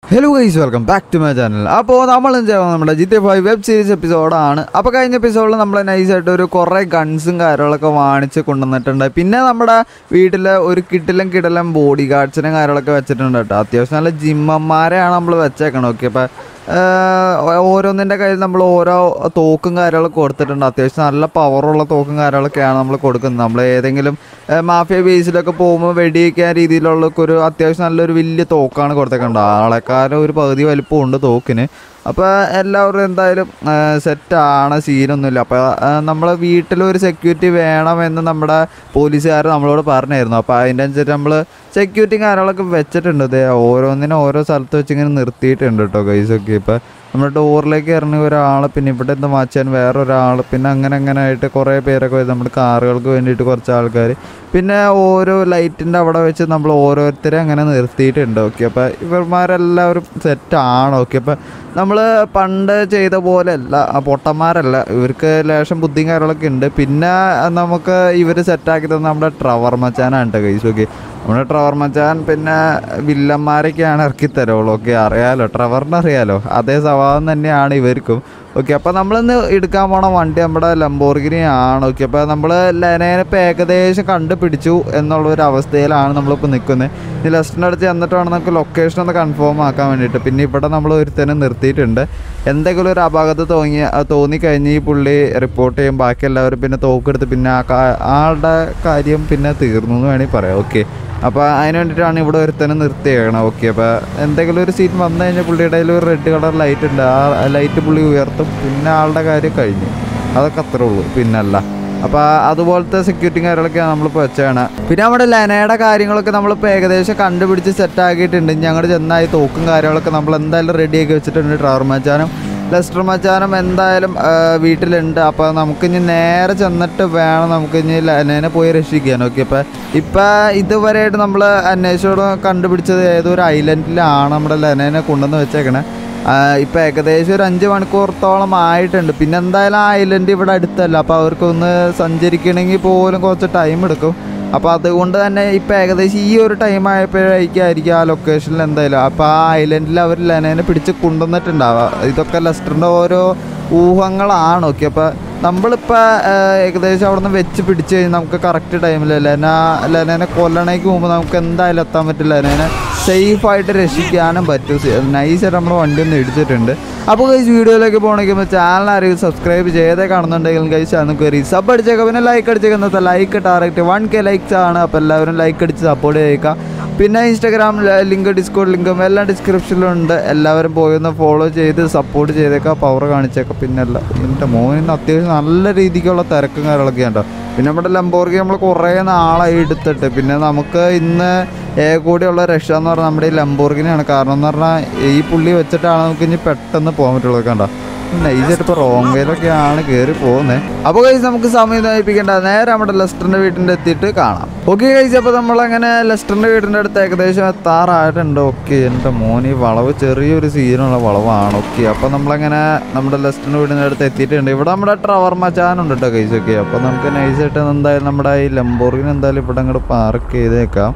Hello guys welcome back to my channel അപ്പോൾ നമ്മൾ ചെയ്യുന്നത് നമ്മുടെ G T five web series എപ്പിസോഡാണ് അപ്പോൾ കഴിഞ്ഞ എപ്പിസോഡിൽ നമ്മൾ നൈസായിട്ട് ഒരു കുറേ ഗൺസും കാര്യങ്ങളൊക്കെ വാങ്ങിച്ച് കൊണ്ടുവന്നിട്ടുണ്ട് പിന്നെ നമ്മുടെ വീട്ടിൽ ഒരു കിട്ടിലും കിടലും ബോഡി ഗാർഡ്സിനും കാര്യങ്ങളൊക്കെ വെച്ചിട്ടുണ്ട് കേട്ടോ അത്യാവശ്യം നല്ല ജിമ്മന്മാരെയാണ് നമ്മൾ വെച്ചേക്കണം ഓക്കെ അപ്പോൾ ഓരോന്നിൻ്റെ കയ്യിൽ നമ്മൾ ഓരോ തോക്കും കാര്യങ്ങളൊക്കെ കൊടുത്തിട്ടുണ്ട് അത്യാവശ്യം നല്ല പവറുള്ള തോക്കും കാര്യങ്ങളൊക്കെയാണ് നമ്മൾ കൊടുക്കുന്നത് നമ്മൾ ഏതെങ്കിലും ഏഹ്, മാഫിയ ബേസിലൊക്കെ പോകുമ്പോൾ വെടിവെക്കാൻ രീതിയിലുള്ള ഒരു അത്യാവശ്യം നല്ലൊരു വലിയ തോക്കാണ് കൊടുത്തേക്കുന്നത് ആളെക്കാരും ഒരു പകുതി വലിപ്പമുണ്ട് തോക്കിന് അപ്പോൾ എല്ലാവരും എന്തായാലും സെറ്റാണ് സീനൊന്നുമില്ല അപ്പോൾ നമ്മളെ വീട്ടിലൊരു സെക്യൂരിറ്റി വേണമെന്ന് നമ്മുടെ പോലീസുകാർ നമ്മളോട് പറഞ്ഞായിരുന്നു അപ്പോൾ അതിൻ്റെ അനുസരിച്ച് നമ്മൾ സെക്യൂരിറ്റി കാര്യങ്ങളൊക്കെ വെച്ചിട്ടുണ്ട് ഇത് ഓരോന്നിനും ഓരോ സ്ഥലത്ത് വെച്ച് ഇങ്ങനെ നിർത്തിയിട്ടുണ്ട് കേട്ടോ ഗൈസൊക്കെ ഇപ്പോൾ നമ്മുടെ ഡോറിലേക്ക് ഇറങ്ങി ഒരാൾ പിന്നെ ഇവിടെ എന്താ മാച്ചാൻ വേറെ ഒരാൾ പിന്നെ അങ്ങനെ അങ്ങനെ ആയിട്ട് കുറേ പേരൊക്കെ വരും നമ്മുടെ കാറുകൾക്ക് വേണ്ടിയിട്ട് കുറച്ച് ആൾക്കാർ പിന്നെ ഓരോ ലൈറ്റിൻ്റെ അവിടെ വെച്ച് നമ്മൾ ഓരോരുത്തരെ അങ്ങനെ നിർത്തിയിട്ടുണ്ട് ഓക്കെ അപ്പോൾ ഇവന്മാരെല്ലാവരും സെറ്റാണ് ഓക്കെ അപ്പോൾ നമ്മൾ പണ്ട് ചെയ്ത പോലെ അല്ല ആ പൊട്ടന്മാരല്ല ഇവർക്ക് ലേശം ബുദ്ധിയും കാര്യങ്ങളൊക്കെ ഉണ്ട് പിന്നെ നമുക്ക് ഇവർ സെറ്റാക്കി തന്ന നമ്മുടെ ട്രവർ മച്ചാനാണ് കേട്ടോ കൈസ് ഓക്കെ നമ്മുടെ ട്രവർ മച്ചാൻ പിന്നെ വില്ലന്മാരൊക്കെയാണ് ഇറക്കി തരുള്ളൂ ഓക്കെ അറിയാലോ ട്രവറിന് അറിയാലോ അതേ സ്വഭാവം തന്നെയാണ് ഇവർക്കും ഓക്കെ അപ്പോൾ നമ്മളിന്ന് എടുക്കാൻ പോണ വണ്ടി നമ്മുടെ ലംബോർഗിനി ആണ് ഓക്കെ അപ്പോൾ നമ്മൾ ലെനേനെ ഇപ്പോൾ ഏകദേശം കണ്ടുപിടിച്ചു എന്നുള്ള ഒരു അവസ്ഥയിലാണ് നമ്മളിപ്പോൾ നിൽക്കുന്നത് ഇനി ലെസ്റ്റിൻ്റെ അടുത്ത് ചെന്നിട്ട് വേണം നമുക്ക് ലൊക്കേഷൻ ഒന്ന് കൺഫേം ആക്കാൻ വേണ്ടിയിട്ട് പിന്നെ ഇവിടെ നമ്മൾ ഒരുത്തനെ നിർത്തിയിട്ടുണ്ട് എന്തെങ്കിലും ഒരു അപകടം തോന്നിയ തോന്നിക്കഴിഞ്ഞ് ഈ പുള്ളി റിപ്പോർട്ട് ചെയ്യും ബാക്കി എല്ലാവരും പിന്നെ തോക്കെടുത്ത് പിന്നെ ആ കാ- ആളുടെ കാര്യം പിന്നെ തീർന്നു എന്ന് വേണമെങ്കിൽ പറയാം ഓക്കെ അപ്പോൾ അതിന് വേണ്ടിയിട്ടാണ് ഇവിടെ ഒരുത്തനെ നിർത്തിയേക്കണം ഓക്കെ അപ്പോൾ എന്തെങ്കിലും ഒരു സീൻ വന്നു കഴിഞ്ഞാൽ പുള്ളിയുടെ കയ്യിൽ ഒരു റെഡ് കളർ ലൈറ്റ് ഉണ്ട് ആ ലൈറ്റ് പുള്ളി ഉയർത്തും പിന്നെ ആളുടെ കാര്യം കഴിഞ്ഞു അതൊക്കെ അത്രേ ഉള്ളൂ പിന്നല്ല അപ്പോൾ അതുപോലത്തെ സെക്യൂരിറ്റി കാര്യങ്ങളൊക്കെയാണ് നമ്മളിപ്പോൾ വെച്ചാണ് പിന്നെ നമ്മുടെ ലെനയുടെ കാര്യങ്ങളൊക്കെ നമ്മളിപ്പോൾ ഏകദേശം കണ്ടുപിടിച്ച് സെറ്റ് ആക്കിയിട്ടുണ്ട് ഞങ്ങളുടെ ചെന്നായി തോക്കും കാര്യങ്ങളൊക്കെ നമ്മൾ എന്തായാലും റെഡിയാക്കി വെച്ചിട്ടുണ്ട് ട്രാവർ മച്ചാനും ലെസ്റ്റർ മച്ചാനും എന്തായാലും ആ, വീട്ടിലുണ്ട് അപ്പോൾ നമുക്കിനി നേരെ ചെന്നിട്ട് വേണം നമുക്കിനി ലെനേനെ പോയി രക്ഷിക്കാൻ ഓക്കെ അപ്പോൾ ഇപ്പം ഇതുവരെയായിട്ട് നമ്മൾ അന്വേഷിച്ചോട് കണ്ടുപിടിച്ചത് ഏതോ ഒരു ഐലൻഡിലാണ് നമ്മുടെ ലെനേനെ കൊണ്ടുവന്ന് വെച്ചേക്കണേ ഇപ്പം ഏകദേശം ഒരു അഞ്ച് മണിക്കൂറത്തോളം ആയിട്ടുണ്ട് പിന്നെ എന്തായാലും ആ ഐലൻഡ് ഇവിടെ അടുത്തല്ല അപ്പോൾ അവർക്കൊന്ന് സഞ്ചരിക്കണമെങ്കിൽ പോലും കുറച്ച് ടൈം എടുക്കും അപ്പോൾ അതുകൊണ്ട് തന്നെ ഇപ്പം ഏകദേശം ഈ ഒരു ടൈം ആയപ്പോഴേക്കായിരിക്കും ആ ലൊക്കേഷനിൽ എന്തായാലും അപ്പോൾ ആ ഐലൻഡിൽ അവർ ലെനേനെ പിടിച്ച് കൊണ്ടുവന്നിട്ടുണ്ടാവുക ഇതൊക്കെ ലെസ്റ്ററിൻ്റെ ഓരോ ഊഹങ്ങളാണ് ഓക്കെ അപ്പോൾ നമ്മളിപ്പോൾ ഏകദേശം അവിടെ നിന്ന് വെച്ച് പിടിച്ച് കഴിഞ്ഞാൽ നമുക്ക് കറക്റ്റ് ടൈമിൽ ലെന ലെനേനെ കൊല്ലണേക്ക് മുമ്പ് നമുക്ക് എന്തായാലും എത്താൻ പറ്റില്ല ലെനേനെ സേഫായിട്ട് രക്ഷിക്കാനും പറ്റും നൈസായിട്ട് നമ്മുടെ വണ്ടി ഒന്ന് ഇടിച്ചിട്ടുണ്ട് അപ്പോൾ കഴിച്ച് വീഡിയോയിലേക്ക് പോകണമെങ്കിൽ ചാനൽ ആരെങ്കിലും സബ്സ്ക്രൈബ് ചെയ്തേ കാണുന്നുണ്ടെങ്കിൽ കഴിച്ച് ചാനൽ കയറി സബ് അടിച്ചേക്കാം പിന്നെ ലൈക്ക് അടിച്ചേക്കുന്നത് like target one K likes ആണ് അപ്പോൾ എല്ലാവരും ലൈക്ക് അടിച്ച് സപ്പോർട്ട് ചെയ്തേക്കാം പിന്നെ ഇൻസ്റ്റാഗ്രാം ലിങ്ക് ഡിസ്കോഡ് ലിങ്കും എല്ലാം ഡിസ്ക്രിപ്ഷനിലുണ്ട് എല്ലാവരും പോയി ഒന്ന് ഫോളോ ചെയ്ത് സപ്പോർട്ട് ചെയ്തേക്കാം പവർ കാണിച്ചേക്കാം പിന്നെ അല്ല എൻ്റെ മോനിന്ന് അത്യാവശ്യം നല്ല രീതിക്കുള്ള തിരക്കും കാര്യങ്ങളൊക്കെ ഉണ്ടോ പിന്നെ നമ്മുടെ ലംബോർഗി നമ്മൾ കുറേ നാളായി എടുത്തിട്ട് പിന്നെ നമുക്ക് ഇന്ന് ഏക കൂടിയുള്ള രക്ഷ എന്ന് പറഞ്ഞാൽ നമ്മുടെ ഈ ലംബോർഗിനെയാണ് കാരണം എന്ന് പറഞ്ഞാൽ ഈ പുള്ളി വെച്ചിട്ടാണ് നമുക്ക് ഇനി പെട്ടെന്ന് പോകാൻ പറ്റുള്ളൂ കണ്ടോ നൈസായിട്ട് ഇപ്പോൾ റോങ് വേയിലൊക്കെയാണ് കയറി പോകുന്നത് അപ്പോൾ കഴിച്ച് നമുക്ക് സമയം നയിപ്പിക്കേണ്ട നേരെ നമ്മുടെ ലെസ്റ്ററിൻ്റെ വീട്ടിൻ്റെ എത്തിയിട്ട് കാണാം ഓക്കെ കഴിച്ച് അപ്പോൾ നമ്മളങ്ങനെ ലെസ്റ്ററിൻ്റെ വീടിൻ്റെ അടുത്ത് ഏകദേശം എത്താറായിട്ടുണ്ട് ഓക്കെ എൻ്റെ മോന് ഈ വളവ് ചെറിയൊരു സീനുള്ള വളവാണ് ഓക്കെ അപ്പോൾ നമ്മളങ്ങനെ നമ്മുടെ ലെസ്റ്ററിൻ്റെ വീടിൻ്റെ അടുത്ത് എത്തിയിട്ടുണ്ട് ഇവിടെ നമ്മുടെ ട്രവർ മച്ചാനുണ്ട് കേട്ടോ കഴിച്ച് ഓക്കെ അപ്പോൾ നമുക്ക് നൈസായിട്ട് എന്തായാലും നമ്മുടെ ഈ ലംബോർഗിന് എന്തായാലും ഇവിടെ അങ്ങോട്ട് പാർക്ക് ചെയ്തേക്കാം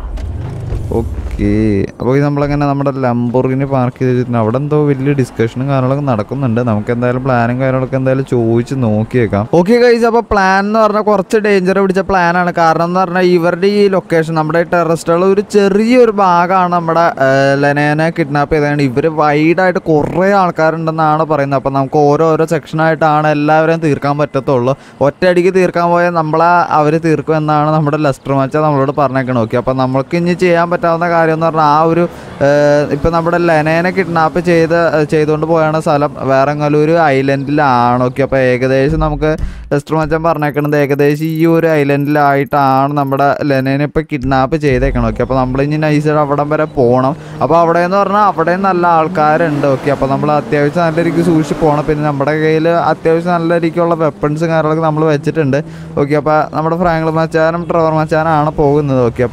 ഓക്കെ അപ്പോൾ ഇത് നമ്മളങ്ങനെ നമ്മുടെ ലംബോർഗിന് പാർക്ക് ചെയ്ത് വെച്ചിട്ടുണ്ട് അവിടെ എന്തോ വലിയ ഡിസ്കഷനും കാര്യങ്ങളൊക്കെ നടക്കുന്നുണ്ട് നമുക്ക് എന്തായാലും പ്ലാനും കാര്യങ്ങളൊക്കെ എന്തായാലും ചോദിച്ച് നോക്കിയേക്കാം ഓക്കെ കൈസ് അപ്പോൾ പ്ലാൻ എന്ന് പറഞ്ഞാൽ കുറച്ച് ഡേഞ്ചർ പിടിച്ച പ്ലാനാണ് കാരണം എന്ന് പറഞ്ഞാൽ ഇവരുടെ ഈ ലൊക്കേഷൻ നമ്മുടെ ടെററിസ്റ്റുകൾ ഒരു ചെറിയൊരു ഭാഗമാണ് നമ്മുടെ ഏഹ്, ലെനേനെ കിഡ്നാപ്പ് ചെയ്തതാണ് ഇവർ വൈഡായിട്ട് കുറേ ആൾക്കാരുണ്ടെന്നാണ് പറയുന്നത് അപ്പോൾ നമുക്ക് ഓരോരോ സെക്ഷനായിട്ടാണ് എല്ലാവരെയും തീർക്കാൻ പറ്റത്തുള്ളൂ ഒറ്റയടിക്ക് തീർക്കാൻ പോയാൽ നമ്മളെ അവർ തീർക്കും എന്നാണ് നമ്മുടെ ലെസ്റ്റർ മച്ച നമ്മളോട് പറഞ്ഞേക്കണം ഓക്കെ അപ്പോൾ നമുക്ക് ഇനി ചെയ്യാൻ പറ്റാവുന്ന കാര്യം എന്ന് പറഞ്ഞാൽ ആ ഒരു ഇപ്പം നമ്മുടെ ലെനേനെ കിഡ്നാപ്പ് ചെയ്ത് ഏഹ്, ചെയ്തുകൊണ്ട് പോയാണ് സ്ഥലം വേറെ എങ്ങാനും ഒരു ഐലൻഡിലാണ് ഓക്കെ അപ്പോൾ ഏകദേശം നമുക്ക് ലെസ്റ്റർ മച്ചൻ പറഞ്ഞേക്കണത് ഏകദേശം ഈ ഒരു ഐലൻഡിലായിട്ടാണ് നമ്മുടെ ലെനേനെ ഇപ്പോൾ കിഡ്നാപ്പ് ചെയ്തേക്കണം ഓക്കെ അപ്പോൾ നമ്മൾ ഇനി നൈസായിട്ട് അവിടം വരെ പോകണം അപ്പോൾ അവിടെ എന്ന് പറഞ്ഞാൽ അവിടെ നല്ല ആൾക്കാരുണ്ട് ഓക്കെ അപ്പോൾ നമ്മൾ അത്യാവശ്യം നല്ല രീതിക്ക് സൂക്ഷിച്ച് പോകണം പിന്നെ നമ്മുടെ കയ്യിൽ അത്യാവശ്യം നല്ല രീതിക്കുള്ള വെപ്പൺസും കാര്യങ്ങളൊക്കെ നമ്മൾ വെച്ചിട്ടുണ്ട് ഓക്കെ അപ്പോൾ നമ്മുടെ ഫ്രാങ്ക്ലിൻ മച്ചാനും ട്രവർ മച്ചാനാണ് പോകുന്നത് ഓക്കെ അപ്പോൾ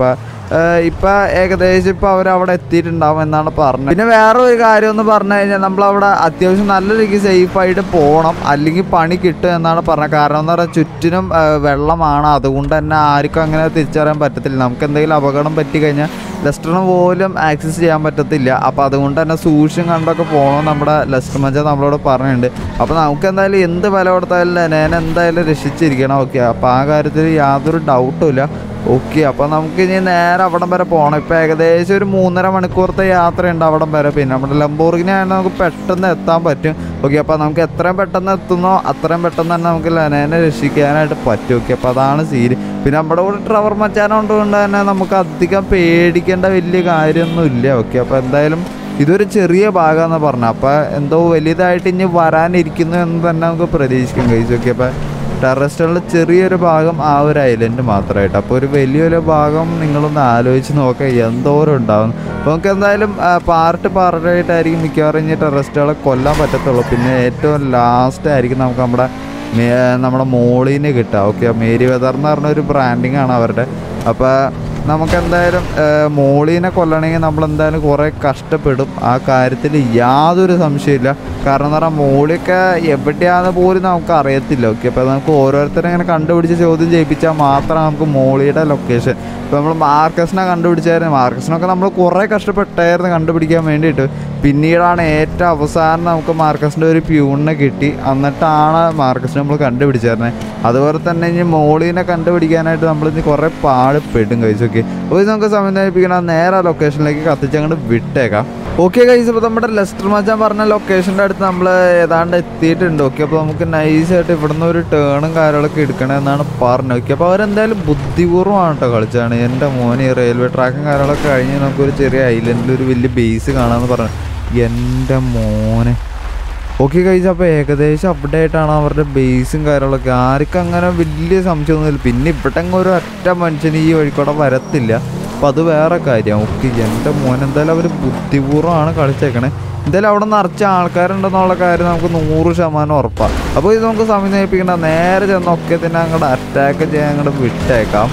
ഇപ്പൊ ഏകദേശം ഇപ്പൊ അവർ അവിടെ എത്തിയിട്ടുണ്ടാവും എന്നാണ് പറഞ്ഞത് പിന്നെ വേറെ ഒരു കാര്യം എന്ന് പറഞ്ഞു കഴിഞ്ഞാൽ നമ്മളവിടെ അത്യാവശ്യം നല്ല രീതിക്ക് സേഫ് ആയിട്ട് പോകണം അല്ലെങ്കിൽ പണി കിട്ടും എന്നാണ് പറഞ്ഞത് കാരണം എന്ന് പറഞ്ഞാൽ ചുറ്റിനും ആ, വെള്ളമാണ് അതുകൊണ്ട് തന്നെ ആർക്കും അങ്ങനെ തിരിച്ചറിയാൻ പറ്റത്തില്ല നമുക്ക് എന്തെങ്കിലും അപകടം പറ്റി കഴിഞ്ഞാൽ ലെസ്റ്ററിന് പോലും ആക്സസ് ചെയ്യാൻ പറ്റത്തില്ല അപ്പോൾ അതുകൊണ്ട് തന്നെ സൂക്ഷ്യം കണ്ടൊക്കെ പോകണം നമ്മുടെ ലെസ്റ്റർ മച്ച നമ്മളോട് പറഞ്ഞിട്ടുണ്ട് അപ്പോൾ നമുക്ക് എന്തായാലും എന്ത് വില കൊടുത്താലും ഞാൻ എന്തായാലും രക്ഷിച്ചിരിക്കണം ഓക്കെ അപ്പോൾ ആ കാര്യത്തിൽ യാതൊരു ഡൗട്ടും ഇല്ല ഓക്കെ അപ്പോൾ നമുക്ക് ഇനി നേരെ അവിടം വരെ പോകണം ഇപ്പോൾ ഏകദേശം ഒരു മൂന്നര മണിക്കൂറത്തെ യാത്രയുണ്ട് അവിടം വരെ പിന്നെ നമ്മുടെ ലംബോർഗിനെ ആണെങ്കിൽ നമുക്ക് പെട്ടെന്ന് എത്താൻ പറ്റും ഓക്കെ അപ്പോൾ നമുക്ക് എത്രയും പെട്ടെന്ന് എത്തുന്നോ അത്രയും പെട്ടെന്ന് തന്നെ നമുക്ക് ലെനേനെ രക്ഷിക്കാനായിട്ട് പറ്റും ഓക്കെ അപ്പോൾ അതാണ് സീര് പിന്നെ നമ്മുടെ കൂടെ ട്രവർ മച്ചാനുണ്ട് കൊണ്ട് തന്നെ നമുക്ക് അധികം പേടിക്കേണ്ട വലിയ കാര്യമൊന്നും ഇല്ല ഓക്കെ അപ്പോൾ എന്തായാലും ഇതൊരു ചെറിയ ഭാഗമെന്ന് പറഞ്ഞു അപ്പോൾ എന്തോ വലുതായിട്ട് ഇനി വരാനിരിക്കുന്നു എന്ന് തന്നെ നമുക്ക് പ്രതീക്ഷിക്കാം കഴിച്ചു ഓക്കെ അപ്പോൾ ടെററിസ്റ്റുകളുടെ ചെറിയൊരു ഭാഗം ആ ഒരു ഐലൻഡ് മാത്രമായിട്ട് അപ്പോൾ ഒരു വലിയൊരു ഭാഗം നിങ്ങളൊന്ന് ആലോചിച്ച് നോക്കുക എന്തോരം ഉണ്ടാവും അപ്പോൾ നമുക്ക് എന്തായാലും ആ, പാർട്ട് പാർട്ടായിട്ടായിരിക്കും മിക്കവാറും ഇനി ടെററിസ്റ്റുകളെ കൊല്ലാൻ പറ്റത്തുള്ളൂ പിന്നെ ഏറ്റവും ലാസ്റ്റ് ആയിരിക്കും നമുക്ക് നമ്മുടെ മേ- നമ്മുടെ മോളിന് കിട്ടുക ഓക്കെ മേരി വെതർ എന്ന് പറഞ്ഞ ഒരു ബ്രാൻഡിങ് ആണ് അവരുടെ അപ്പോൾ നമുക്ക് എന്തായാലും മോളീനെ കൊല്ലണമെങ്കിൽ നമ്മൾ എന്തായാലും കുറേ കഷ്ടപ്പെടും ആ കാര്യത്തിൽ യാതൊരു സംശയമില്ല കാരണം എന്ന് പറഞ്ഞാൽ മോളിയൊക്കെ എവിടെയാണെന്ന് പോലും നമുക്ക് അറിയത്തില്ല ഓക്കെ അപ്പോൾ നമുക്ക് ഓരോരുത്തരെ ഇങ്ങനെ കണ്ടുപിടിച്ച് ചോദ്യം ചെയ്യിപ്പിച്ചാൽ മാത്രമേ നമുക്ക് മോളിയുടെ ലൊക്കേഷൻ ഇപ്പോൾ നമ്മൾ മാർക്കസിനെ കണ്ടുപിടിച്ചായിരുന്നു മാർക്കസിനൊക്കെ നമ്മൾ കുറേ കഷ്ടപ്പെട്ടായിരുന്നു കണ്ടുപിടിക്കാൻ വേണ്ടിയിട്ട് പിന്നീടാണ് ഏറ്റവും അവസാനം നമുക്ക് മാർക്കസിൻ്റെ ഒരു പ്യൂണിനെ കിട്ടി എന്നിട്ടാണ് മാർക്കസിനെ നമ്മൾ കണ്ടുപിടിച്ചായിരുന്നത് അതുപോലെ തന്നെ ഇനി മോളിനെ കണ്ടുപിടിക്കാനായിട്ട് നമ്മൾ ഇനി കുറേ പാടുപെടും കഴിച്ചൊക്കെ അപ്പോൾ ഇത് നമുക്ക് സമന്വയിപ്പിക്കണം നേരെ ലൊക്കേഷനിലേക്ക് കത്തിച്ച് അങ്ങോട്ട് വിട്ടേക്കാം ഓക്കെ കൈസ് അപ്പോൾ നമ്മുടെ ലെസ്റ്റർ മച്ചാൻ പറഞ്ഞ ലൊക്കേഷൻ്റെ അടുത്ത് നമ്മൾ ഏതാണ്ട് എത്തിയിട്ടുണ്ട് ഓക്കെ അപ്പോൾ നമുക്ക് നൈസായിട്ട് ഇവിടുന്ന് ഒരു ടേണും കാര്യങ്ങളൊക്കെ എടുക്കണമെന്നാണ് പറഞ്ഞത് ഓക്കെ അപ്പോൾ അവരെന്തായാലും ബുദ്ധിപൂർവ്വമാണ് കേട്ടോ കളിച്ചാണ് എൻ്റെ മോനെ ഈ റെയിൽവേ ട്രാക്കും കാര്യങ്ങളൊക്കെ കഴിഞ്ഞ് നമുക്കൊരു ചെറിയ ഐലൻഡിൽ ഒരു വലിയ ബേസ് കാണാമെന്ന് പറഞ്ഞു എൻ്റെ മോനെ ഓക്കെ കഴിച്ച അപ്പോൾ ഏകദേശം അവിടെ ആയിട്ടാണ് അവരുടെ ബേസും കാര്യങ്ങളൊക്കെ ആർക്കും അങ്ങനെ വലിയ സംശയമൊന്നുമില്ല പിന്നെ ഇവിടെ അങ്ങ് ഒരു ഒറ്റ മനുഷ്യൻ ഈ വഴിക്കൂടെ വരത്തില്ല അപ്പോൾ അത് വേറെ കാര്യം ഓക്കെ എൻ്റെ മോൻ എന്തായാലും അവർ ബുദ്ധിപൂർവ്വമാണ് കളിച്ചേക്കണേ എന്തായാലും അവിടെ നിറച്ച ആൾക്കാരുണ്ടെന്നുള്ള കാര്യം നമുക്ക് നൂറ് ശതമാനം ഉറപ്പാണ് അപ്പോൾ ഇത് നമുക്ക് സമന്വയിപ്പിക്കേണ്ട നേരെ ചെന്ന് ഒക്കെ തന്നെ അങ്ങോട്ട് അറ്റാക്ക് ചെയ്യാൻ അങ്ങോട്ട് വിട്ടേക്കാം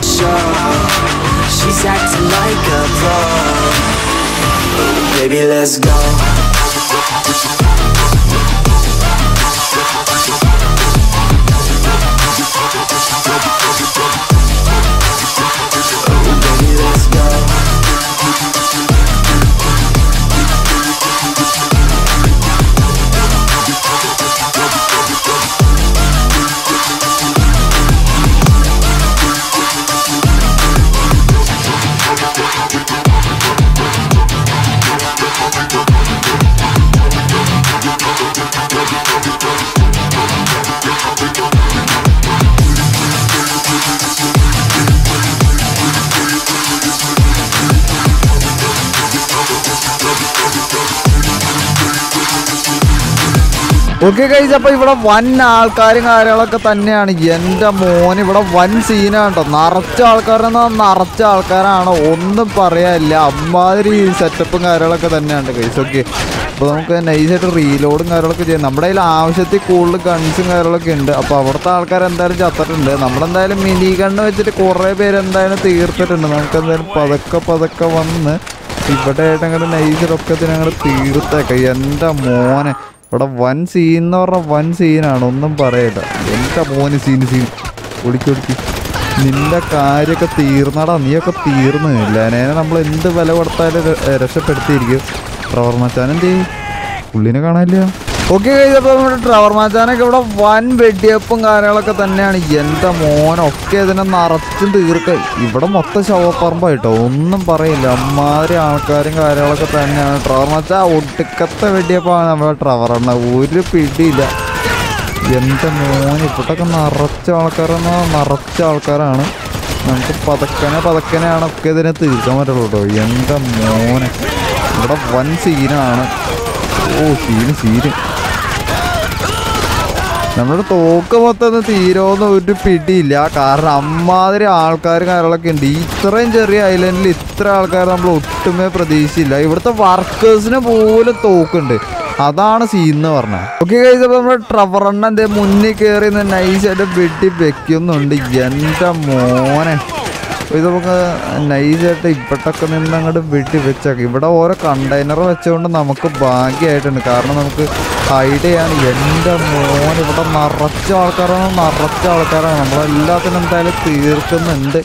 She's acting like a pro. Baby, let's go. Baby, let's go. Okay കഴിച്ച അപ്പൊ ഇവിടെ വൻ ആൾക്കാരും കാര്യങ്ങളൊക്കെ തന്നെയാണ് എൻ്റെ മോൻ ഇവിടെ വൻ സീനാണ് കേട്ടോ നിറച്ച ആൾക്കാരെന്നാ നിറച്ച ആൾക്കാരാണ് ഒന്നും പറയാനില്ല അമ്മാതിരി സെറ്റപ്പും കാര്യങ്ങളൊക്കെ തന്നെയാണ് കഴിച്ച് ഓക്കെ അപ്പോൾ നമുക്ക് നൈസായിട്ട് റീലോഡും കാര്യങ്ങളൊക്കെ ചെയ്യാം നമ്മുടെ കയ്യിൽ ആവശ്യത്തിൽ കൂടുതൽ ഗൺസും കാര്യങ്ങളൊക്കെ ഉണ്ട് അപ്പോൾ അവിടുത്തെ ആൾക്കാർ എന്തായാലും ചത്തിട്ടുണ്ട് നമ്മളെന്തായാലും മിനി ഗണ്ണ് വെച്ചിട്ട് കുറേ പേര് എന്തായാലും തീർത്തിട്ടുണ്ട് നമുക്ക് എന്തായാലും പതുക്കെ പതുക്കെ വന്ന് ഇവിടെ ആയിട്ട് അങ്ങോട്ട് നൈസിലൊക്കെ അങ്ങോട്ട് തീർത്തേക്കാം എൻ്റെ മോനെ ഇവിടെ വൻ സീൻ എന്ന് പറഞ്ഞാൽ വൻ സീനാണ് ഒന്നും പറയണ്ട എൻ്റെ മോന് സീൻ സീൻ ഒടിക്കൊടിക്ക് നിന്റെ കാര്യമൊക്കെ തീർന്നടാ നീയൊക്കെ തീർന്നില്ല നേരെ നമ്മൾ എന്ത് വില കൊടുത്താലും ര- രക്ഷപ്പെടുത്തിയിരിക്കും ട്രവർ മച്ചാൻ എന്ത് ചെയ്യും പുള്ളിനെ കാണാനില്ല ഓക്കെ കഴിഞ്ഞപ്പോൾ നമ്മുടെ ട്രവർ മച്ചാനൊക്കെ ഇവിടെ വൻ വെടിയപ്പും കാര്യങ്ങളൊക്കെ തന്നെയാണ് എൻ്റെ മോനൊക്കെ ഇതിനെ നിറച്ചും തീർക്ക ഇവിടെ മൊത്തം ശവപ്പറമ്പായിട്ടോ ഒന്നും പറയില്ല അമ്മാതിരി ആൾക്കാരും കാര്യങ്ങളൊക്കെ തന്നെയാണ് ട്രവർ മച്ചാ ഒടുക്കത്തെ വെടിയപ്പാണ് നമ്മുടെ ട്രവർ എണ്ണ ഒരു പിടിയില്ല എൻ്റെ മോന് ഇവിടൊക്കെ നിറച്ച ആൾക്കാരെന്നാ നിറച്ച ആൾക്കാരാണ് നമുക്ക് പതക്കനെ പതക്കനെയാണ് ഒക്കെ ഇതിനെ തീർക്കാൻ പറ്റുള്ളൂ കേട്ടോ എൻ്റെ മോനെ ഇവിടെ വൻ സീനാണ് ഓ സീന് സീന് നമ്മുടെ തോക്ക് മൊത്തം ഒന്ന് തീരോന്ന് ഒരു പിടിയില്ല കാരണം അമ്മാതിരി ആൾക്കാർ കാര്യങ്ങളൊക്കെ ഉണ്ട് ഈ ഇത്രയും ചെറിയ ഐലൻഡിൽ ഇത്ര ആൾക്കാർ നമ്മൾ ഒട്ടുമേ പ്രതീക്ഷയില്ല ഇവിടുത്തെ വർക്കേഴ്സിന് പോലും തോക്കുണ്ട് അതാണ് സീൻ എന്ന് പറഞ്ഞത് ഓക്കെ കഴിച്ചപ്പോൾ നമ്മുടെ ട്രവറണ്ണ എന്തേ മുന്നിൽ കയറി നൈസായിട്ട് വെട്ടി വെക്കുന്നുണ്ട് എൻ്റെ മോനെ അപ്പോൾ ഇത് നമുക്ക് നൈസായിട്ട് ഇവിടൊക്കെ നിന്ന് അങ്ങോട്ട് വെട്ടി വെച്ചേക്കാം ഇവിടെ ഓരോ കണ്ടെയ്നർ വെച്ചുകൊണ്ട് നമുക്ക് ഭാഗ്യമായിട്ടുണ്ട് കാരണം നമുക്ക് ഹൈഡ് ചെയ്യാൻ എൻ്റെ മോൻ ഇവിടെ നിറച്ച ആൾക്കാരാണ് നിറച്ച ആൾക്കാരാണ് നമ്മളെല്ലാത്തിനും എന്തായാലും തീർക്കുന്നുണ്ട്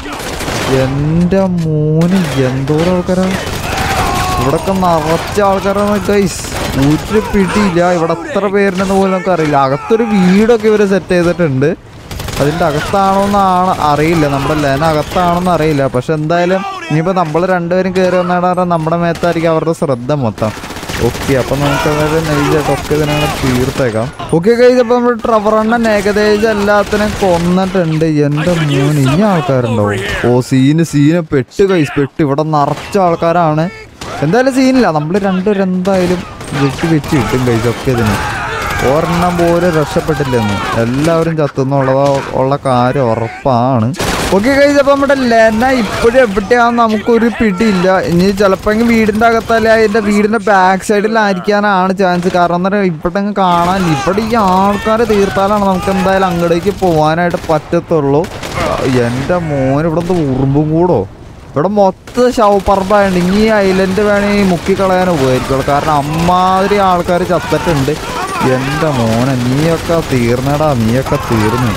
എൻ്റെ മോന് എന്തോരം ആൾക്കാരാണ് ഇവിടൊക്കെ നിറച്ച ആൾക്കാരാണ് ഗൈസ് ഒരു പിടിയില്ല ഇവിടെ എത്ര പേരുണ്ടെന്ന് പോലും നമുക്ക് അറിയില്ല അകത്തൊരു വീടൊക്കെ ഇവർ സെറ്റ് ചെയ്തിട്ടുണ്ട് അതിൻ്റെ അകത്താണോന്നാണ് അറിയില്ല നമ്മുടെ ലെന അകത്താണോന്ന് അറിയില്ല പക്ഷെ എന്തായാലും ഇനിയിപ്പോൾ നമ്മൾ രണ്ടുപേരും കയറി വന്നാണ് നമ്മുടെ മേത്തായിരിക്കും അവരുടെ ശ്രദ്ധ മൊത്തം ഓക്കെ അപ്പം നമുക്ക് അതായത് നൈസായിട്ട് ഒക്കെ ഇതിനെ തീർത്തേക്കാം ഓക്കെ കഴിച്ചപ്പോൾ നമ്മൾ ട്രവറണ്ണൻ ഏകദേശം എല്ലാത്തിനും കൊന്നിട്ടുണ്ട് എൻ്റെ മോൻ ഇനി ആൾക്കാരുണ്ടാവും ഓ സീന് സീന് പെട്ട് കൈസ് പെട്ട് ഇവിടെ നിറച്ച ആൾക്കാരാണ് എന്തായാലും സീനില്ല നമ്മൾ രണ്ടുപേരും എന്തായാലും വെട്ടി വെച്ച് കിട്ടും കൈസ് ഒക്കെ ഇതിന് ഒരെണ്ണം പോലും രക്ഷപ്പെട്ടില്ലെന്ന് എല്ലാവരും ചത്തുന്നുള്ളതോ ഉള്ള കാര്യം ഉറപ്പാണ് ഓക്കെ കഴിച്ച് അപ്പോൾ നമ്മുടെ ലെന ഇപ്പോഴും എവിടെയാണെന്ന് നമുക്കൊരു പിടിയില്ല ഇനി ചിലപ്പോൾ വീടിൻ്റെ അകത്തല്ലേ അതിൻ്റെ വീടിൻ്റെ ബാക്ക് സൈഡിലായിരിക്കാനാണ് ചാൻസ് കാരണം എന്താ പറയുക ഇവിടെ അങ്ങ് കാണാൻ ഇവിടെ ഈ ആൾക്കാരെ തീർത്താലാണ് നമുക്ക് എന്തായാലും അങ്ങോട്ടേക്ക് പോകാനായിട്ട് പറ്റത്തുള്ളൂ എൻ്റെ മോൻ ഇവിടെ എന്തോ ഉറുമ്പും കൂടോ ഇവിടെ മൊത്തം ശവപ്പറമ്പായുണ്ട് ഇനി ഈ ഐലൻഡ് വേണമെങ്കിൽ മുക്കിക്കളയാൻ ഉപകരിക്കുള്ളൂ കാരണം അമ്മാതിരി ആൾക്കാർ ചത്തിട്ടുണ്ട് എൻ്റെ മോനെ നീയൊക്കെ തീർന്നടാ നീയൊക്കെ തീർന്നു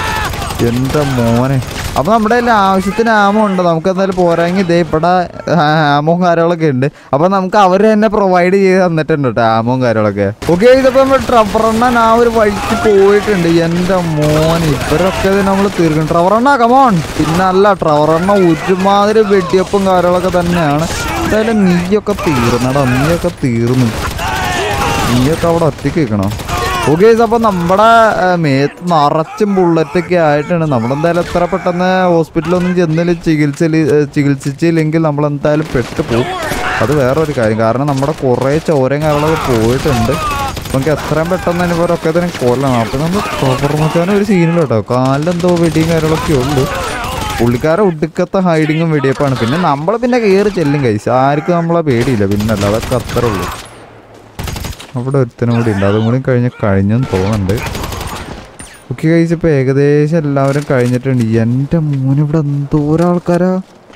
എൻ്റെ മോനെ അപ്പോൾ നമ്മുടെ കയ്യിൽ ആവശ്യത്തിന് ആമോ ഉണ്ട് നമുക്ക് എന്തായാലും പോരാമെങ്കിൽ ഇതേ ഇവിടെ ആമോയും കാര്യങ്ങളൊക്കെ ഉണ്ട് അപ്പോൾ നമുക്ക് അവർ തന്നെ പ്രൊവൈഡ് ചെയ്ത് തന്നിട്ടുണ്ട് കേട്ടോ ആമോയും കാര്യങ്ങളൊക്കെ ഓക്കെ ഇതിപ്പോൾ നമ്മൾ ട്രവറണ്ണൻ ആ ഒരു വഴിക്ക് പോയിട്ടുണ്ട് എൻ്റെ മോൻ ഇവരൊക്കെ ഇത് നമ്മൾ തീർക്കും ട്രവറണ്ണ കമോൺ പിന്നെ അല്ല ട്രവറണ്ണ ഒരുമാതിരി വെടിയപ്പും കാര്യങ്ങളൊക്കെ തന്നെയാണ് എന്തായാലും നീയൊക്കെ തീർന്നടാ നീയൊക്കെ തീർന്നു നീയൊക്കെ അവിടെ ഒറ്റയ്ക്ക് നിൽക്കണോ ഓക്കെ അപ്പോൾ നമ്മുടെ ആ, മേത്ത് നിറച്ചും ബുള്ളറ്റൊക്കെ ആയിട്ടാണ് നമ്മളെന്തായാലും എത്ര പെട്ടെന്ന് ഹോസ്പിറ്റലൊന്നും ചെന്നില്ല ചികിത്സ ചികിത്സിച്ചില്ലെങ്കിൽ നമ്മളെന്തായാലും പെട്ടുപോകും അത് വേറൊരു കാര്യം കാരണം നമ്മുടെ കുറേ ചോരയും കാര്യങ്ങളൊക്കെ പോയിട്ടുണ്ട് നമുക്ക് എത്രയും പെട്ടെന്ന് തന്നെ ഇവരൊക്കെ തന്നെ കൊല്ലണം അപ്പോൾ നമ്മൾ പ്രൊഫർമച്ചാനും ഒരു സീനില്ല കേട്ടോ കാലിലെന്തോ വെടിയും കാര്യങ്ങളൊക്കെ ഉള്ളൂ പുള്ളിക്കാരെ ഒടുക്കത്തെ ഹൈഡിങ്ങും വെടിയപ്പാണ് പിന്നെ നമ്മൾ പിന്നെ കയറി ചെല്ലും കഴിച്ചു ആർക്കും നമ്മളെ പേടിയില്ല പിന്നെ അല്ല അതൊക്കെ അത്രേ ഉള്ളൂ അവിടെ ഒരുത്തനും കൂടി ഉണ്ട് അതും കൂടി കഴിഞ്ഞ് കഴിഞ്ഞെന്ന് തോന്നുന്നുണ്ട് ഓക്കെ കഴിച്ചപ്പോൾ ഏകദേശം എല്ലാവരും കഴിഞ്ഞിട്ടുണ്ട് എൻ്റെ മോന് ഇവിടെ എന്തോരം ആൾക്കാരാ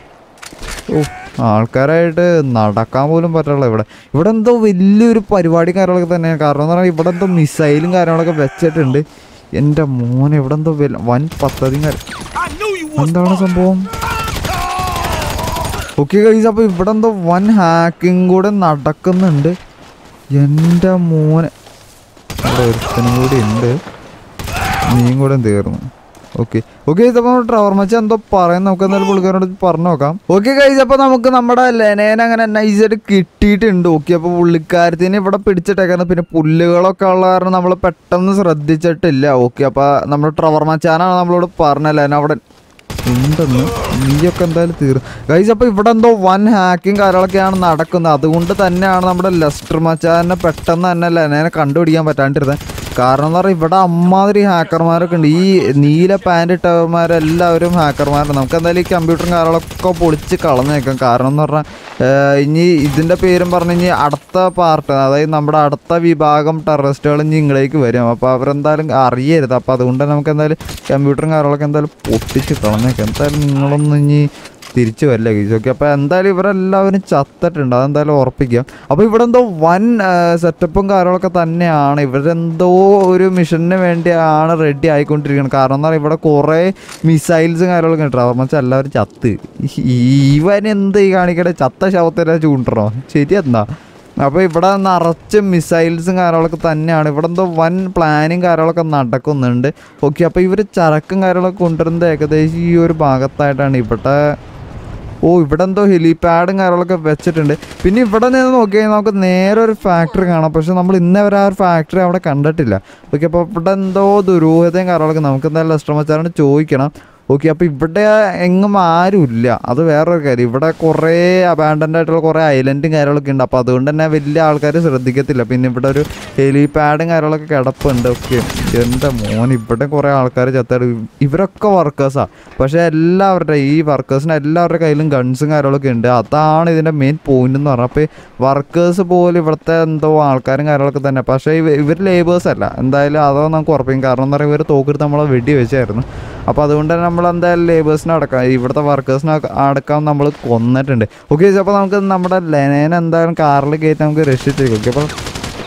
ഓ ആൾക്കാരായിട്ട് നടക്കാൻ പോലും പറ്റുള്ള ഇവിടെ ഇവിടെ എന്തോ വലിയൊരു പരിപാടി കാര്യങ്ങളൊക്കെ തന്നെയാണ് കാരണം എന്ന് പറഞ്ഞാൽ ഇവിടെ എന്തോ മിസൈലും കാര്യങ്ങളൊക്കെ വെച്ചിട്ടുണ്ട് എൻ്റെ മോനെ ഇവിടെ എന്തോ വല- വൻ പദ്ധതിയും കാര്യം എന്താണ് സംഭവം ഓക്കെ കഴിച്ച് അപ്പോൾ ഇവിടെ എന്തോ വൻ ഹാക്കിംഗ് കൂടെ നടക്കുന്നുണ്ട് എൻ്റെ മോനെ അവിടെ ഒരുത്തനും കൂടി ഉണ്ട് നീയും കൂടെ തീർന്നു ഓക്കെ ഓക്കെ ഇതപ്പോൾ ട്രവർ മച്ച എന്തോ പറയുന്നത് നമുക്ക് എന്തായാലും പുള്ളിക്കാരോട് പറഞ്ഞു നോക്കാം ഓക്കെ കഴിച്ച് അപ്പോൾ നമുക്ക് നമ്മുടെ ലെനേനെ അങ്ങനെ നൈസായിട്ട് കിട്ടിയിട്ടുണ്ട് ഓക്കെ അപ്പോൾ പുള്ളിക്കാരത്തിന് ഇവിടെ പിടിച്ചിട്ടേക്കുന്നത് പിന്നെ പുല്ലുകളൊക്കെ ഉള്ള കാരണം നമ്മൾ പെട്ടെന്ന് ശ്രദ്ധിച്ചിട്ടില്ല ഓക്കെ അപ്പോൾ നമ്മുടെ ട്രവർ മച്ചാനാണ് നമ്മളോട് പറഞ്ഞ ലെന അവിടെ ഉണ്ടെന്ന് നീയൊക്കെ എന്തായാലും തീർന്നു ഗൈസ് അപ്പോൾ ഇവിടെ എന്തോ വൻ ഹാക്കിങ് കാര്യങ്ങളൊക്കെയാണ് നടക്കുന്നത് അതുകൊണ്ട് തന്നെയാണ് നമ്മുടെ ലെസ്റ്റർ മച്ചാനെ പെട്ടെന്ന് തന്നെ ലെനേനെ കണ്ടുപിടിക്കാൻ പറ്റാണ്ടിരുന്നത് കാരണം എന്ന് പറഞ്ഞാൽ ഇവിടെ അമ്മാതിരി ഹാക്കർമാരൊക്കെ ഉണ്ട് ഈ നീല പാൻറ് ഇട്ടവന്മാരെല്ലാവരും ഹാക്കർമാരാണ് നമുക്ക് എന്തായാലും ഈ കമ്പ്യൂട്ടറും കാര്യങ്ങളൊക്കെ പൊളിച്ച് കളഞ്ഞേക്കാം കാരണം എന്ന് പറഞ്ഞാൽ ഏഹ്, ഇനി ഇതിൻ്റെ പേരും പറഞ്ഞ് ഇനി അടുത്ത പാർട്ട് അതായത് നമ്മുടെ അടുത്ത വിഭാഗം ടെററിസ്റ്റുകൾ ഇനി ഇങ്ങടേക്ക് വരും അപ്പോൾ അവരെന്തായാലും അറിയരുത് അപ്പോൾ അതുകൊണ്ട് തന്നെ നമുക്ക് എന്തായാലും കമ്പ്യൂട്ടറും കാര്യങ്ങളൊക്കെ എന്തായാലും പൊട്ടിച്ച് കളഞ്ഞേക്കാം എന്തായാലും നിങ്ങളൊന്നും ഇനി തിരിച്ചു വരില്ല ഗീസ് ഓക്കെ അപ്പോൾ എന്തായാലും ഇവരെല്ലാവരും ചത്തിട്ടുണ്ട് അതെന്തായാലും ഉറപ്പിക്കാം അപ്പോൾ ഇവിടെ എന്തോ വൻ സെറ്റപ്പും കാര്യങ്ങളൊക്കെ തന്നെയാണ് ഇവരെന്തോ ഒരു മിഷന് വേണ്ടിയാണ് റെഡി ആയിക്കൊണ്ടിരിക്കുന്നത് കാരണം എന്താ പറയുക ഇവിടെ കുറേ മിസൈൽസും കാര്യങ്ങളൊക്കെ ഉണ്ട് അവർ മച്ചാൽ എല്ലാവരും ചത്ത് ഈവൻ എന്ത് ഈ കാണിക്കട്ടെ ചത്ത ശവത്തിനെ ചൂണ്ടണോ ശരി എന്നാ അപ്പോൾ ഇവിടെ നിറച്ച് മിസൈൽസും കാര്യങ്ങളൊക്കെ തന്നെയാണ് ഇവിടെ എന്തോ വൻ പ്ലാനും കാര്യങ്ങളൊക്കെ നടക്കുന്നുണ്ട് ഓക്കെ അപ്പോൾ ഇവർ ചരക്കും കാര്യങ്ങളൊക്കെ കൊണ്ടുവരുന്നത് ഏകദേശം ഈ ഒരു ഭാഗത്തായിട്ടാണ് ഇവിടെ ഓ ഇവിടെ എന്തോ ഹെലിപാഡും കാര്യങ്ങളൊക്കെ വെച്ചിട്ടുണ്ട് പിന്നെ ഇവിടെ നിന്ന് നോക്കിയാൽ നമുക്ക് നേരെ ഒരു ഫാക്ടറി കാണാം പക്ഷെ നമ്മൾ ഇന്നേ വരെ ആ ഒരു ഫാക്ടറി അവിടെ കണ്ടിട്ടില്ല ഓക്കെ അപ്പോൾ ഇവിടെ എന്തോ ദുരൂഹതയും കാര്യങ്ങളൊക്കെ നമുക്ക് എന്തായാലും ലസ്റ്റർമച്ചാറിന് ചോദിക്കണം ഓക്കെ അപ്പോൾ ഇവിടെ എങ്ങും ആരുമില്ല അത് വേറൊരു കാര്യം ഇവിടെ കുറേ അബാൻഡൻ്റ് ആയിട്ടുള്ള കുറേ ഐലൻഡും കാര്യങ്ങളൊക്കെ ഉണ്ട് അപ്പോൾ അതുകൊണ്ട് തന്നെ വലിയ ആൾക്കാർ ശ്രദ്ധിക്കത്തില്ല പിന്നെ ഇവിടെ ഒരു ഹെലിപാഡും കാര്യങ്ങളൊക്കെ കിടപ്പുണ്ട് ഓക്കെ എൻ്റെ മോൻ ഇവിടെ കുറേ ആൾക്കാർ ചത്താട് ഇവരൊക്കെ വർക്കേഴ്സാണ് പക്ഷേ എല്ലാവരുടെ ഈ വർക്കേഴ്സിന് എല്ലാവരുടെ കയ്യിലും ഗൺസും കാര്യങ്ങളൊക്കെ ഉണ്ട് അതാണ് ഇതിൻ്റെ മെയിൻ പോയിന്റ് എന്ന് പറഞ്ഞാൽ അപ്പോൾ വർക്കേഴ്സ് പോലും ഇവിടുത്തെ എന്തോ ആൾക്കാരും കാര്യങ്ങളൊക്കെ തന്നെ പക്ഷേ ഇവ ഇവർ ലേബേഴ്സ് അല്ല എന്തായാലും അതോ നമുക്ക് ഉറപ്പിക്കും കാരണം എന്താ പറയുക ഇവർ തോക്കെടുത്ത് നമ്മളെ വെടി വെച്ചായിരുന്നു അപ്പോൾ അതുകൊണ്ട് തന്നെ നമ്മൾ എന്തായാലും ലേബേഴ്സിനെ അടക്കാം ഇവിടുത്തെ വർക്കേഴ്സിനെ അടക്കം നമ്മൾ കൊന്നിട്ടുണ്ട് ഓക്കെ അപ്പോൾ നമുക്ക് നമ്മുടെ ലെനേനെ എന്തായാലും കാറിൽ കയറ്റി നമുക്ക് രക്ഷിച്ചേക്കും ഓക്കെ അപ്പോൾ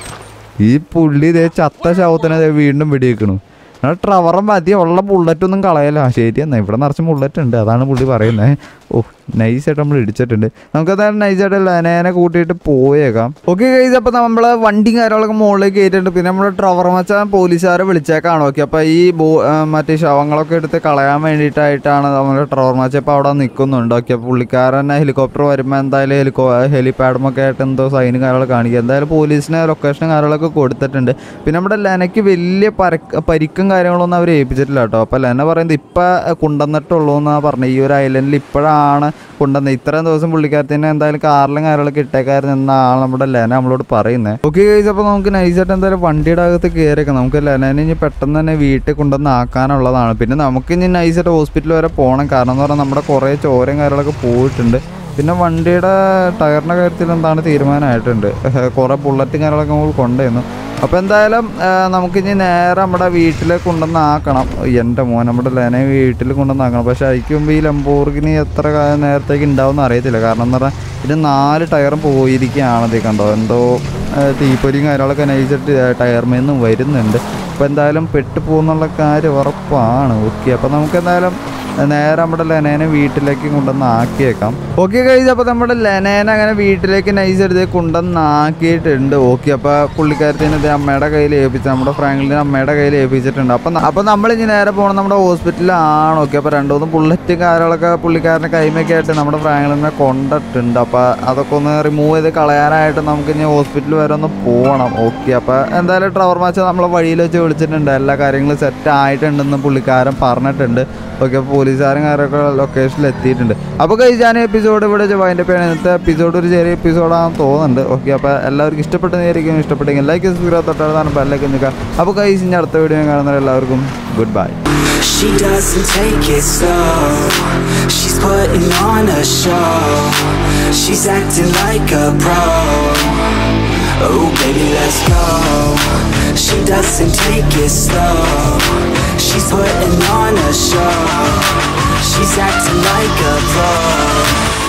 ഈ പുള്ളി ഇതേ ചത്ത ശവത്തിനെ ദേ വീണ്ടും വെടിവെക്കണു എന്നാൽ ട്രവറം മതി ഉള്ള ബുള്ളറ്റ് ഒന്നും കളയല്ല ശരി എന്നാ ഇവിടെ നിറച്ച് ബുള്ളറ്റ് ഉണ്ട് അതാണ് പുള്ളി പറയുന്നത് ഓ നൈസായിട്ട് നമ്മൾ ഇടിച്ചിട്ടുണ്ട് നമുക്ക് എന്തായാലും നൈസായിട്ട് ലെനേനെ കൂട്ടിയിട്ട് പോയേക്കാം ഓക്കെ കഴിച്ച് അപ്പോൾ നമ്മൾ വണ്ടിയും കാര്യങ്ങളൊക്കെ മുകളിലേക്ക് കയറ്റിട്ടുണ്ട് പിന്നെ നമ്മുടെ ട്രവർ മച്ചാൻ പോലീസുകാരെ വിളിച്ചേക്കാണ് ഓക്കെ അപ്പോൾ ഈ ബോ ആ, മറ്റേ ശവങ്ങളൊക്കെ എടുത്ത് കളയാൻ വേണ്ടിയിട്ടായിട്ടാണ് നമ്മുടെ ട്രവർ മച്ച ഇപ്പോൾ അവിടെ നിൽക്കുന്നുണ്ട് ഓക്കെ പുള്ളിക്കാരൻ ഹെലികോപ്റ്റർ വരുമ്പോൾ എന്തായാലും ഹെലികോ ഹെലിപാഡുമൊക്കെ ആയിട്ട് എന്തോ സൈനും കാര്യങ്ങളൊക്കെ കാണിക്കുക എന്തായാലും പോലീസിന് ലൊക്കേഷനും കാര്യങ്ങളൊക്കെ കൊടുത്തിട്ടുണ്ട് പിന്നെ നമ്മുടെ ലെനയ്ക്ക് വലിയ പരക്ക് പരിക്കും കാര്യങ്ങളൊന്നും അവർ ഏൽപ്പിച്ചിട്ടില്ല കേട്ടോ അപ്പോൾ ലെന പറയുന്നത് ഇപ്പം കൊണ്ടുവന്നിട്ടുള്ളൂ എന്നാണ് പറഞ്ഞത് ഈ ഒരു ഐലൻഡിൽ ഇപ്പോഴാണ് കൊണ്ടുവന്നത് ഇത്രയും ദിവസം പുള്ളിക്കാരത്തിന് എന്തായാലും കാറിലും കാര്യങ്ങളൊക്കെ ഇട്ടേക്കായിരുന്നു എന്നാണ് നമ്മുടെ ലെന നമ്മളോട് പറയുന്നത് ഓക്കെ കഴിച്ച് അപ്പോൾ നമുക്ക് നൈസായിട്ട് എന്തായാലും വണ്ടിയുടെ അകത്ത് കയറിയേക്കാം നമുക്ക് ലെനനെ ഇനി പെട്ടെന്ന് തന്നെ വീട്ടിൽ കൊണ്ടുവന്ന് ആക്കാനുള്ളതാണ് പിന്നെ നമുക്ക് ഇനി നൈസായിട്ട് ഹോസ്പിറ്റൽ വരെ പോകണം കാരണം എന്ന് പറഞ്ഞാൽ നമ്മുടെ കുറേ ചോരയും കാര്യങ്ങളൊക്കെ പോയിട്ടുണ്ട് പിന്നെ വണ്ടിയുടെ ടയറിൻ്റെ കാര്യത്തിൽ എന്താണ് തീരുമാനമായിട്ടുണ്ട് കുറേ ബുള്ളറ്റും കാര്യങ്ങളൊക്കെ നമ്മൾ കൊണ്ടുവന്നു അപ്പോൾ എന്തായാലും ആ, നമുക്കിനി നേരെ നമ്മുടെ വീട്ടിൽ കൊണ്ടുവന്ന് ആക്കണം എൻ്റെ മോൻ നമ്മുടെ ലെനെ വീട്ടിൽ കൊണ്ടുവന്ന് ആക്കണം പക്ഷേ അതിക്ക് മുമ്പ് ഈ ലംബോർഗിനി എത്ര കാലം നേരത്തേക്ക് ഉണ്ടാവും അറിയത്തില്ല കാരണം എന്ന് പറഞ്ഞാൽ ഇത് നാല് ടയറും പോയിരിക്കുകയാണത് കണ്ടോ എന്തോ ആ, തീപ്പൊരിയും കാര്യങ്ങളൊക്കെ നയിച്ചിട്ട് ടയർമേന്നും വരുന്നുണ്ട് അപ്പോൾ എന്തായാലും പെട്ടു പോകുന്നുള്ള കാര്യം ഉറപ്പാണ് ഓക്കെ അപ്പോൾ നമുക്ക് എന്തായാലും നേരെ നമ്മുടെ ലെനേനെ വീട്ടിലേക്ക് കൊണ്ടുവന്ന് ആക്കിയേക്കാം ഓക്കെ കഴിച്ച് അപ്പോൾ നമ്മുടെ ലെനേനെ അങ്ങനെ വീട്ടിലേക്ക് നൈസ് എടുത്ത് കൊണ്ടുവന്ന് ആക്കിയിട്ടുണ്ട് ഓക്കെ അപ്പോൾ പുള്ളിക്കാരത്തിന് ഇത് അമ്മയുടെ കയ്യിൽ ഏൽപ്പിച്ചു നമ്മുടെ ഫ്രാങ്ക്ലിനെ അമ്മയുടെ കയ്യിൽ ഏൽപ്പിച്ചിട്ടുണ്ട് അപ്പം അപ്പോൾ നമ്മൾ ഇനി നേരെ പോകണം നമ്മുടെ ഹോസ്പിറ്റലിലാണ് ഓക്കെ അപ്പോൾ രണ്ടു മൂന്ന് ബുള്ളറ്റും കാര്യങ്ങളൊക്കെ പുള്ളിക്കാരൻ്റെ കൈമയൊക്കെ ആയിട്ട് നമ്മുടെ ഫ്രാങ്ക്ലിനെ കൊണ്ടിട്ടുണ്ട് അപ്പോൾ അതൊക്കെ ഒന്ന് റിമൂവ് ചെയ്ത് കളയാനായിട്ട് നമുക്ക് ഇനി ഹോസ്പിറ്റലിൽ വരെ ഒന്ന് പോകണം ഓക്കെ അപ്പോൾ എന്തായാലും ട്രവർ മാച്ച് നമ്മളെ വഴിയിൽ വെച്ച് വിളിച്ചിട്ടുണ്ട് എല്ലാ കാര്യങ്ങളും സെറ്റ് ആയിട്ടുണ്ടെന്ന് പുള്ളിക്കാരൻ പറഞ്ഞിട്ടുണ്ട് ഓക്കെ പോലീസുകാരും കാര്യമൊക്കെ ലൊക്കേഷനിൽ എത്തിയിട്ടുണ്ട് അപ്പോൾ കഴിച്ച് ഞാൻ എപ്പിസോഡ് ഇവിടെ വൈൻഡ് അപ്പ് ചെയ്യണം ഇന്നത്തെ എപ്പിസോഡ് ഒരു ചെറിയ എപ്പിസോഡാണെന്ന് തോന്നുന്നുണ്ട് ഓക്കെ അപ്പോൾ എല്ലാവർക്കും ഇഷ്ടപ്പെട്ടതായിരിക്കും ഇഷ്ടപ്പെട്ടെങ്കിൽ ലൈക്ക് സബ്സ്ക്രൈബ് തൊട്ടടുത്താണ് ബെല്ലൊക്കെ നിൽക്കുക അപ്പോൾ കഴിച്ച് ഇനി അടുത്ത വീഡിയോ കാണുന്ന എല്ലാവർക്കും good bye She doesn't take it slow. She's putting on a show. She's acting like a pro. Oh, baby, let's go. She doesn't take it slow. She's putting on a show. She's acting like a pro.